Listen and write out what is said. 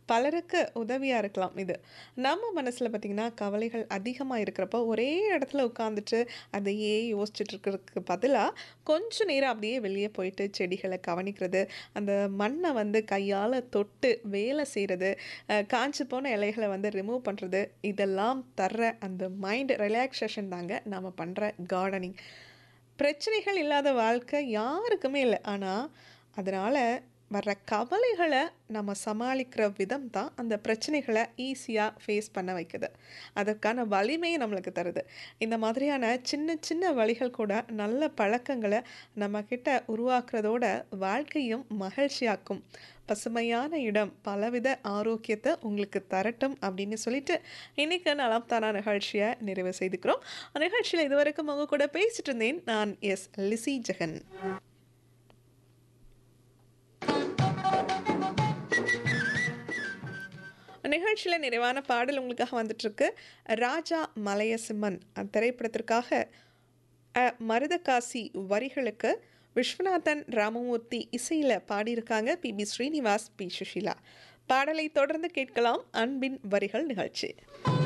பலருக்கு உதவியாக இருக்கலாம் இது நம்ம மனசில் பார்த்திங்கன்னா கவலைகள் அதிகமாக இருக்கிறப்போ ஒரே இடத்துல உட்காந்துட்டு அதையே யோசிச்சுட்டு இருக்கிறதுக்கு பதிலாக கொஞ்ச நேரம் அப்படியே வெளியே போயிட்டு செடிகளை கவனிக்கிறது அந்த மண்ணை வந்து கையால் தொட்டு வேலை செய்கிறது காஞ்சு போன இலைகளை வந்து ரிமூவ் பண்ணுறது இதெல்லாம் தர்ற அந்த மைண்ட் ரிலாக்ஸேஷன் தாங்க நாம் பண்ணுற கார்டனிங் பிரச்சனைகள் இல்லாத வாழ்க்கை யாருக்குமே இல்லை ஆனால் அதனால் வர்ற கவலைகளை நம்ம சமாளிக்கிற விதம் தான் அந்த பிரச்சனைகளை ஈஸியாக ஃபேஸ் பண்ண வைக்குது அதற்கான வலிமையை நம்மளுக்கு தருது இந்த மாதிரியான சின்ன சின்ன வழிகள் கூட நல்ல பழக்கங்களை நம்மக்கிட்ட உருவாக்குறதோட வாழ்க்கையும் மகிழ்ச்சியாக்கும் பசுமையான இடம் பலவித ஆரோக்கியத்தை உங்களுக்கு தரட்டும் அப்படின்னு சொல்லிட்டு இன்னைக்கு நலம் தானா நிகழ்ச்சியை நிறைவு செய்துக்கிறோம் நிகழ்ச்சியில் இதுவரைக்கும் உங்க கூட பேசிட்டு இருந்தேன் நான் எஸ் லிசி ஜெகன் நிகழ்ச்சியில் நிறைவான பாடல் உங்களுக்காக வந்துட்டுருக்கு ராஜா மலையசிம்மன் அந்த திரைப்படத்திற்காக அ, மருதகாசி வரிகளுக்கு விஸ்வநாதன் ராமமூர்த்தி இசையில் பாடியிருக்காங்க P B Srinivas P Susheela பாடலை தொடர்ந்து கேட்கலாம் அன்பின் வரிகள் நிகழ்ச்சி